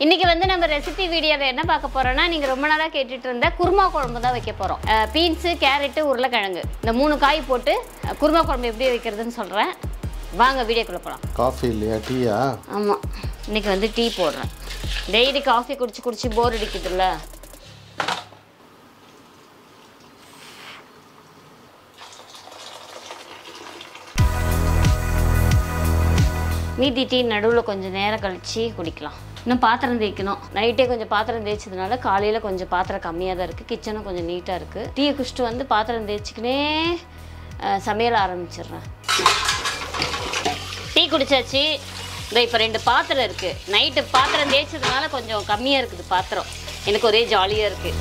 இன்னைக்கு வந்து நம்ம ரெசிபி வீடியோவில் என்ன பார்க்க போறோம்னா நீங்க ரொம்ப நாளா கேட்டுட்டு இருந்த குருமா குழம்பு தான் வைக்க போறோம் பீன்ஸு கேரட்டு உருளைக்கிழங்கு இந்த மூணு காய் போட்டு அஹ், குருமா குழம்பு எப்படி வைக்கிறதுன்னு சொல்றேன் வாங்க வீடியோக்குள்ள போகலாம் காஃபி இல்லையா டீயா ஆமாம் இன்னைக்கு வந்து டீ போடுறேன் டெய்லி காஃபி குடிச்சு குடிச்சு போர் அடிக்குதுல்ல மீதி டீ நடுவில் கொஞ்சம் நேரம் கழிச்சு குடிக்கலாம் இன்னும் பாத்திரம் தேய்க்கணும் நைட்டே கொஞ்சம் பாத்திரம் தேய்ச்சதுனால காலையில் கொஞ்சம் பாத்திரம் கம்மியாக தான் இருக்குது கிச்சனும் கொஞ்சம் நீட்டாக இருக்குது டீயை குடிச்சிட்டு வந்து பாத்திரம் தேய்ச்சிக்கினே அஹ், சமையல் ஆரம்பிச்சிடுறேன் டீ குடிச்சாச்சு இந்த இப்போ ரெண்டு பாத்திரம் இருக்குது நைட்டு பாத்திரம் தேய்ச்சதுனால கொஞ்சம் கம்மியாக இருக்குது பாத்திரம் எனக்கு ஒரே ஜாலியாக இருக்குது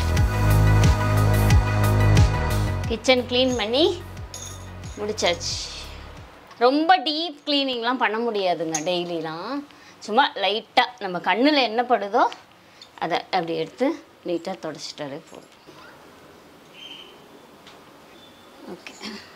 கிச்சன் க்ளீன் பண்ணி முடிச்சாச்சு ரொம்ப டீப் க்ளீனிங்லாம் பண்ண முடியாதுங்க டெய்லிலாம் சும்மா லைட்டாக நம்ம கண்ணில் என்ன படுதோ அதை அப்படி எடுத்து நீட்டாக தொடச்சிட்டாலே போதும் ஓகே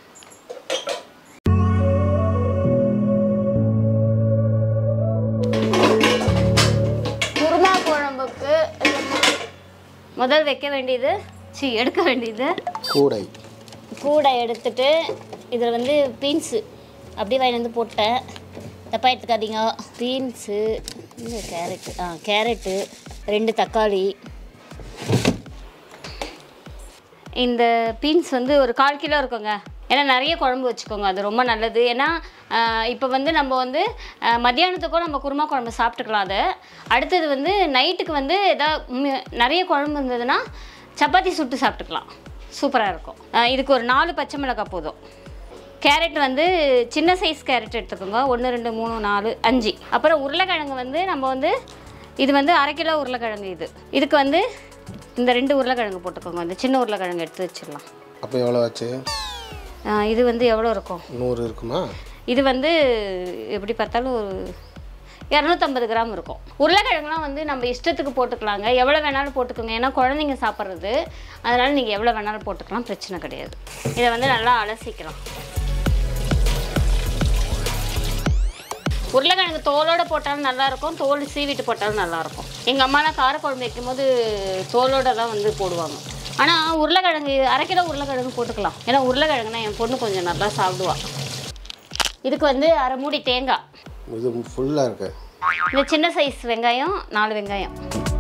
குருமா குழம்புக்கு முதல் வைக்க வேண்டியது சி எடுக்க வேண்டியது கூடை கூடை எடுத்துட்டு இதில் வந்து பீன்ஸு அப்படியே வாங்கி வந்து போட்டேன் தப்பாக எடுத்துக்காதீங்க பீன்ஸு இந்த கேரட்டு ஆ கேரட்டு ரெண்டு தக்காளி இந்த பீன்ஸ் வந்து ஒரு கால் கிலோ இருக்குங்க ஏன்னா நிறைய குழம்பு வச்சுக்கோங்க அது ரொம்ப நல்லது ஏன்னா இப்போ வந்து நம்ம வந்து ஆஹ், மத்தியானத்துக்கும் நம்ம குருமா குழம்பு சாப்பிட்டுக்கலாம் அதை அடுத்தது வந்து நைட்டுக்கு வந்து எதாவது நிறைய குழம்பு இருந்ததுன்னா சப்பாத்தி சுட்டு சாப்பிட்டுக்கலாம் சூப்பராக இருக்கும் ஆஹ், இதுக்கு ஒரு நாலு பச்சை மிளகாய் போதும் கேரட் வந்து சின்ன சைஸ் கேரட் எடுத்துக்கோங்க ஒன்று ரெண்டு மூணு நாலு அஞ்சு அப்புறம் உருளைக்கிழங்கு வந்து நம்ம வந்து இது வந்து அரை கிலோ உருளைக்கிழங்கு இது இதுக்கு வந்து இந்த ரெண்டு உருளைக்கிழங்கு போட்டுக்கோங்க இந்த சின்ன உருளைக்கிழங்கு எடுத்து வச்சிடலாம் அப்போ எவ்வளோ ஆச்சு ஆஹ் இது வந்து எவ்வளோ இருக்கும் நூறு இருக்குமா இது வந்து எப்படி பார்த்தாலும் ஒரு இரநூத்தம்பது கிராம் இருக்கும் உருளைக்கிழங்குலாம் வந்து நம்ம இஷ்டத்துக்கு போட்டுக்கலாங்க எவ்வளோ வேணாலும் போட்டுக்கோங்க ஏன்னா குழந்தைங்க சாப்பிட்றது அதனால் நீங்கள் எவ்வளோ வேணாலும் போட்டுக்கலாம் பிரச்சனை கிடையாது இதை வந்து நல்லா அலசிக்கலாம் உருளைக்கிழங்கு தோலோட போட்டாலும் நல்லா இருக்கும் தோல் சீவிட்டு போட்டாலும் நல்லா இருக்கும் எங்கள் அம்மாலாம் காரக்குழம்பு வைக்கும்போது தோலோட தான் வந்து போடுவாங்க ஆனால் உருளைக்கிழங்கு அரை கிலோ உருளைக்கிழங்கு போட்டுக்கலாம் ஏன்னா உருளைக்கிழங்குனா என் பொண்ணு கொஞ்சம் நல்லா சாப்பிடுவா இதுக்கு வந்து அரை மூடி தேங்காய் இது ஃபுல்லாக இருக்கு இந்த சின்ன சைஸ் வெங்காயம் நாலு வெங்காயம்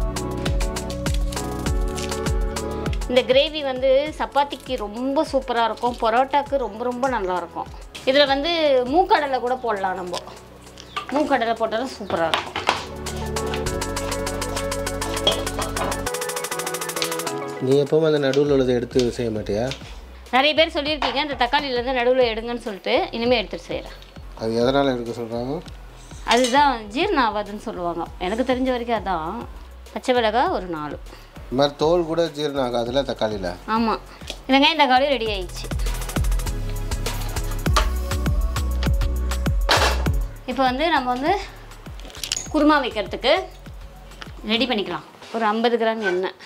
இந்த கிரேவி வந்து சப்பாத்திக்கு ரொம்ப சூப்பராக இருக்கும் பரோட்டாக்கு ரொம்ப ரொம்ப நல்லா இருக்கும் இதில் வந்து மூக்கடலை கூட போடலாம் நம்ம மூக்கடலை போட்டாலும் சூப்பராக இருக்கும் நீ எப்பவும் அந்த நடுவில் உள்ளதை எடுத்து செய்ய மாட்டியா நிறைய பேர் சொல்லியிருக்கீங்க இந்த தக்காளியிலேருந்து நடுவில் எடுங்கன்னு சொல்லிட்டு இனிமேல் எடுத்துகிட்டு செய்கிறேன் அது எதனால் எடுக்க சொல்கிறாங்க அதுதான் ஜீரணம் ஆகாதுன்னு சொல்லுவாங்க எனக்கு தெரிஞ்ச வரைக்கும் அதான் பச்சை மிளகாய் ஒரு நாலு இந்த மாதிரி தோல் கூட ஜீரணம் ஆகாதுல்ல தக்காளியில் ஆமாம் வெங்காயம் தக்காளி ரெடி ஆயிடுச்சு இப்போ வந்து நம்ம வந்து குருமா வைக்கிறதுக்கு ரெடி பண்ணிக்கலாம் ஒரு ஐம்பது கிராம் எண்ணெய்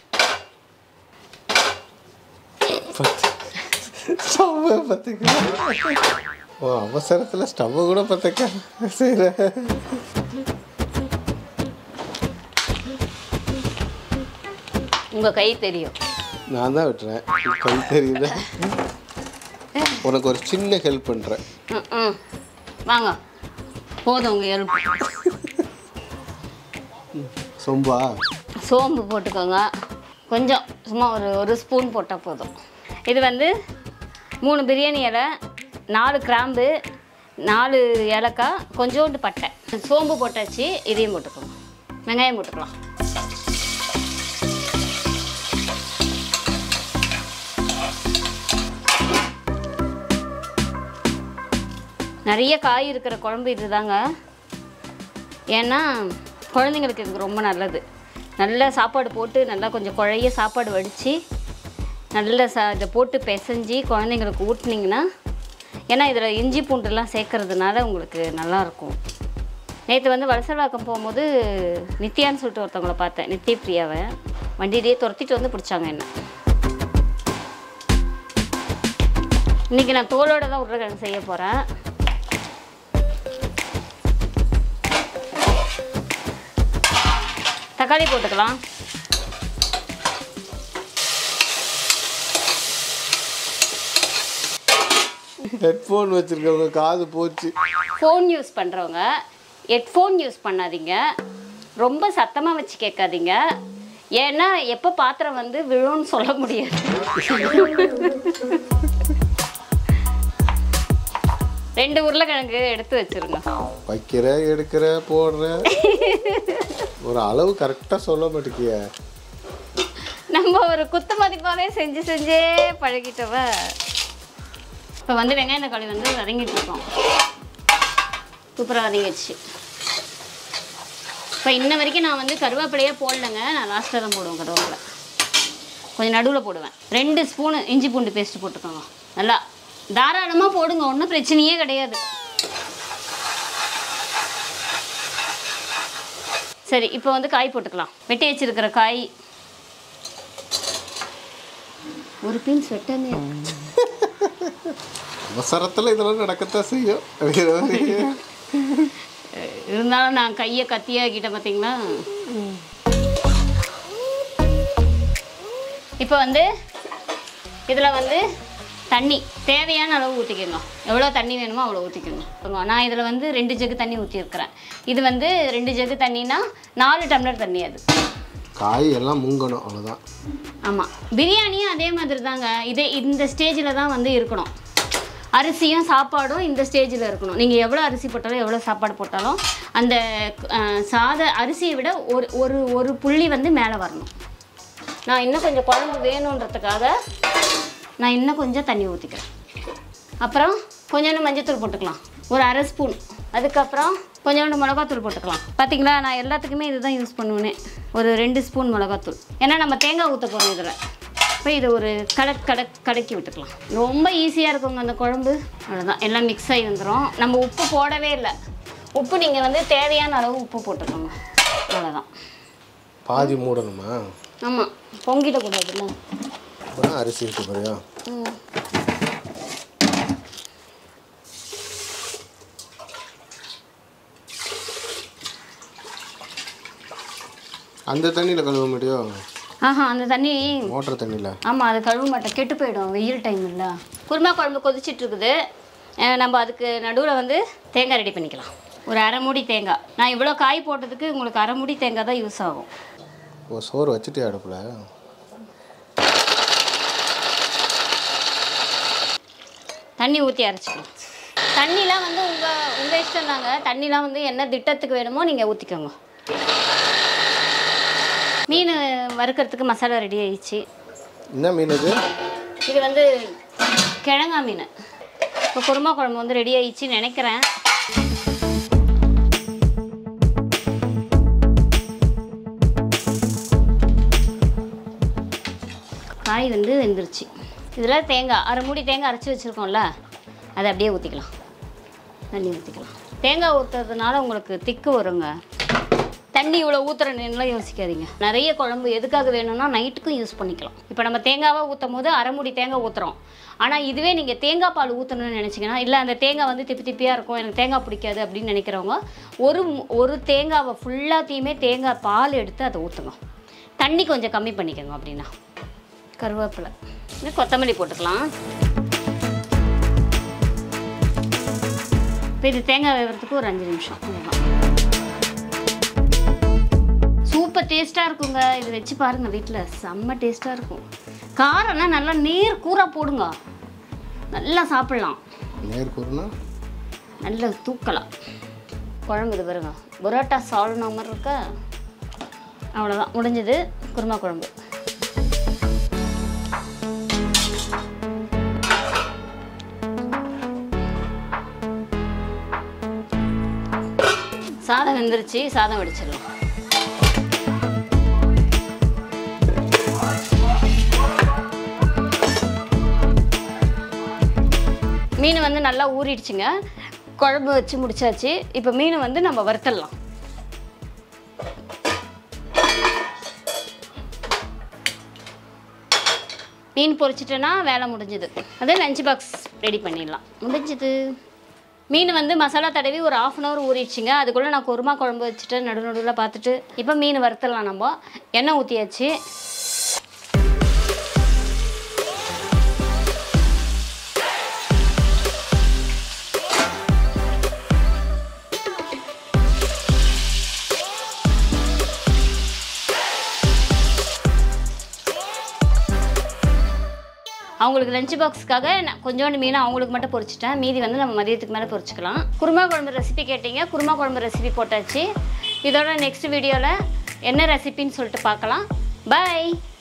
ஸ்டவ்வை பற்றிக்க ஓ அவசரத்தில் ஸ்டவ்வை கூட பற்றிக்க செய்கிற உங்கள் கை தெரியும் நான் தான் விட்டுறேன் கை தெரியுது உனக்கு ஒரு சின்ன ஹெல்ப் பண்ணுறேன் ம் ம் வாங்க போதும் உங்கள் ஹெல்ப் சொம்பா சோம்பு போட்டுக்கோங்க கொஞ்சம் சும்மா ஒரு ஒரு ஸ்பூன் போட்டால் போதும் இது வந்து மூணு பிரியாணி இலை நாலு கிராம்பு நாலு ஏலக்காய் கொஞ்சோண்டு பட்டை சோம்பு போட்டாச்சு இதையும் போட்டுக்கோங்க வெங்காயம் போட்டுக்கலாம் நிறைய காய் இருக்கிற குழம்பு இதுதாங்க ஏன்னா குழந்தைங்களுக்கு இது ரொம்ப நல்லது நல்ல சாப்பாடு போட்டு நல்லா கொஞ்சம் குழைய சாப்பாடு வடித்து நல்ல சா இதை போட்டு பிசைஞ்சு குழந்தைங்களுக்கு ஊட்டினீங்கன்னா ஏன்னா இதில் இஞ்சி பூண்டுலாம் சேர்க்கறதுனால உங்களுக்கு நல்லாயிருக்கும் நேற்று வந்து வலசல்வாக்கம் போகும்போது நித்யான்னு சொல்லிட்டு ஒருத்தவங்கள பார்த்தேன் நித்ய பிரியாவை வண்டியிலேயே துரத்திட்டு வந்து பிடிச்சாங்க என்ன இன்றைக்கி நான் தோலோட தான் உருளைக்கிழங்கு செய்ய போகிறேன் தக்காளி போட்டுக்கலாம் ஹெட்ஃபோன் வச்சிருக்கவங்க காது போச்சு ஃபோன் யூஸ் பண்ணுறவங்க ஹெட்ஃபோன் யூஸ் பண்ணாதீங்க ரொம்ப சத்தமாக வச்சு கேட்காதீங்க ஏன்னா எப்போ பாத்திரம் வந்து விழும்னு சொல்ல முடியாது ரெண்டு உருளைக்கிழங்கு எடுத்து வச்சிருங்க வைக்கிற எடுக்கிற போடுற ஒரு அளவு கரெக்டாக சொல்ல மாட்டேங்கிய நம்ம ஒரு குத்து மதிப்பாகவே செஞ்சு செஞ்சே பழகிட்டவ இப்போ வந்து வெங்காயம் தக்காளி வந்து வதங்கிட்டு இருக்கோம் சூப்பராக வதங்கிடுச்சு இப்போ இன்ன வரைக்கும் நான் வந்து கருவேப்பிலையே போடலைங்க நான் லாஸ்ட்டில் தான் போடுவேன் கருவேப்பிலை கொஞ்சம் நடுவில் போடுவேன் ரெண்டு ஸ்பூனு இஞ்சி பூண்டு பேஸ்ட் போட்டுக்கோங்க நல்லா தாராளமாக போடுங்க ஒன்றும் பிரச்சனையே கிடையாது சரி இப்போ வந்து காய் போட்டுக்கலாம் வெட்டி வச்சிருக்கிற காய் ஒரு பீன்ஸ் வெட்டமே அவசரத்தில் இதெல்லாம் நடக்கத்தான் செய்யும் இருந்தாலும் நான் கையை கத்தியாக்கிட்டேன் பார்த்தீங்களா இப்போ வந்து இதில் வந்து தண்ணி தேவையான அளவு ஊற்றிக்கோங்க எவ்வளோ தண்ணி வேணுமோ அவ்வளோ ஊற்றிக்கோங்க நான் இதில் வந்து ரெண்டு ஜக்கு தண்ணி ஊற்றிருக்கிறேன் இது வந்து ரெண்டு ஜக்கு தண்ணினா நாலு டம்ளர் தண்ணி அது காய் எல்லாம் முங்கணும் அவ்வளோதான் ஆமாம் பிரியாணியும் அதே மாதிரி தாங்க இதே இந்த ஸ்டேஜில் தான் வந்து இருக்கணும் அரிசியும் சாப்பாடும் இந்த ஸ்டேஜில் இருக்கணும் நீங்கள் எவ்வளோ அரிசி போட்டாலும் எவ்வளோ சாப்பாடு போட்டாலும் அந்த அஹ், சாத அரிசியை விட ஒரு ஒரு ஒரு புள்ளி வந்து மேலே வரணும் நான் இன்னும் கொஞ்சம் குழம்பு வேணுன்றதுக்காக நான் இன்னும் கொஞ்சம் தண்ணி ஊற்றிக்கிறேன் அப்புறம் கொஞ்சோண்டு மஞ்சத்தூள் போட்டுக்கலாம் ஒரு அரை ஸ்பூன் அதுக்கப்புறம் கொஞ்சோண்டு மிளகாத்தூள் போட்டுக்கலாம் பார்த்தீங்களா நான் எல்லாத்துக்குமே இதுதான் யூஸ் பண்ணுவேனே ஒரு ரெண்டு ஸ்பூன் மிளகாத்தூள் ஏன்னா நம்ம தேங்காய் ஊற்ற போகிறோம் இதில் இப்போ இதை ஒரு கடக் கடக் கடக்கி விட்டுக்கலாம் ரொம்ப ஈஸியாக இருக்குங்க அந்த குழம்பு அவ்வளோதான் எல்லாம் மிக்ஸ் ஆகி வந்துடும் நம்ம உப்பு போடவே இல்லை உப்பு நீங்கள் வந்து தேவையான அளவு உப்பு போட்டுக்கோங்க அவ்வளோதான் பாதி மூடணுமா ஆமாம் பொங்கிடக்கூடாதுல்ல அப்புறம் அரிசி இருக்கு பாரியா ம் அந்த தண்ணியில் கழுவ முடியும் ஆஹா அந்த தண்ணி மோட்டர் தண்ணியில் ஆமாம் அது கழுவ மாட்டேன் கெட்டு போயிடும் வெயில் டைம் இல்லை குருமா குழம்பு கொதிச்சிட்டு இருக்குது அஹ் நம்ம அதுக்கு நடுவில் வந்து தேங்காய் ரெடி பண்ணிக்கலாம் ஒரு அரை மூடி தேங்காய் நான் இவ்வளோ காய் போட்டதுக்கு உங்களுக்கு அரை மூடி தேங்காய் தான் யூஸ் ஆகும் ஓ சோறு வச்சுட்டே அடுப்பில் தண்ணி ஊற்றி அரைச்சிக்கலாம் தண்ணிலாம் வந்து உங்கள் உங்கள் இஷ்டம் தாங்க தண்ணிலாம் வந்து என்ன திட்டத்துக்கு வேணுமோ நீங்கள் ஊற்றிக்கோங்க மீன் வறுக்கிறதுக்கு மசாலா ரெடி ஆயிடுச்சு என்ன மீன் இது இது வந்து கிழங்கா மீன் இப்போ குருமா குழம்பு வந்து ரெடி ஆயிடுச்சுன்னு நினைக்கிறேன் காய் வந்து வெந்துருச்சு இதில் தேங்காய் அரை மூடி தேங்காய் அரைச்சி வச்சுருக்கோம்ல அதை அப்படியே ஊற்றிக்கலாம் தண்ணி ஊற்றிக்கலாம் தேங்காய் ஊற்றுறதுனால உங்களுக்கு திக்கு வருங்க தண்ணி இவ்வளோ ஊற்றுறேன்னுலாம் யோசிக்காதீங்க நிறைய குழம்பு எதுக்காக வேணும்னா நைட்டுக்கும் யூஸ் பண்ணிக்கலாம் இப்போ நம்ம தேங்காவை ஊற்றும் போது அரை மூடி தேங்காய் ஊற்றுறோம் ஆனால் இதுவே நீங்கள் தேங்காய் பால் ஊற்றணும்னு நினச்சிங்கன்னா இல்லை அந்த தேங்காய் வந்து திப்பி திப்பியாக இருக்கும் எனக்கு தேங்காய் பிடிக்காது அப்படின்னு நினைக்கிறவங்க ஒரு மு- ஒரு தேங்காவை ஃபுல்லாத்தையுமே தேங்காய் பால் எடுத்து அதை ஊற்றுங்க தண்ணி கொஞ்சம் கம்மி பண்ணிக்கோங்க அப்படின்னா கருவேப்பிலை இன்னும் கொத்தமல்லி போட்டுக்கலாம் இப்போ இது தேங்காய் வேகிறதுக்கு ஒரு அஞ்சு நிமிஷம் அவ்வளோதான் சூப்பர் டேஸ்ட்டாக இருக்குங்க இது வச்சு பாருங்க வீட்டில் செம்ம டேஸ்ட்டாக இருக்கும் காரம்னா நல்லா நீர் கூரா போடுங்க நல்லா சாப்பிட்லாம் நேர் கூறுனா நல்லா தூக்கலாம் குழம்பு இது பாருங்க பரோட்டா சால்னா மாதிரி இருக்கா அவ்வளோதான் முடிஞ்சது குருமா குழம்பு சாதம் வெந்துருச்சு சாதம் வடிச்சிடலாம் மீன் வந்து நல்லா ஊறிடுச்சுங்க குழம்பு வச்சு முடிச்சாச்சு இப்போ மீன் வந்து நம்ம வறுத்தடலாம் மீன் பொரிச்சிட்டேன்னா வேலை முடிஞ்சுது அது லஞ்ச் பாக்ஸ் ரெடி பண்ணிடலாம் முடிஞ்சுது மீன் வந்து மசாலா தடவி ஒரு ஆஃப் அன் ஹவர் ஊறிடுச்சுங்க அதுக்குள்ளே நான் குருமா குழம்பு வச்சுட்டு நடு நடுவில் பார்த்துட்டு இப்போ மீன் வறுத்துடலாம் நம்ம எண்ணெய் ஊற்றியாச்சு அவங்களுக்கு லஞ்ச் பாக்ஸ்க்காக நான் கொஞ்சோண்டு மீன் அவங்களுக்கு மட்டும் பொரிச்சிட்டேன் மீதி வந்து நம்ம மதியத்துக்கு மேலே பொரிச்சுக்கலாம் குருமா குழம்பு ரெசிபி கேட்டீங்க குருமா குழம்பு ரெசிபி போட்டாச்சு இதோட நெக்ஸ்ட் வீடியோவில் என்ன ரெசிபின்னு சொல்லிட்டு பார்க்கலாம் பை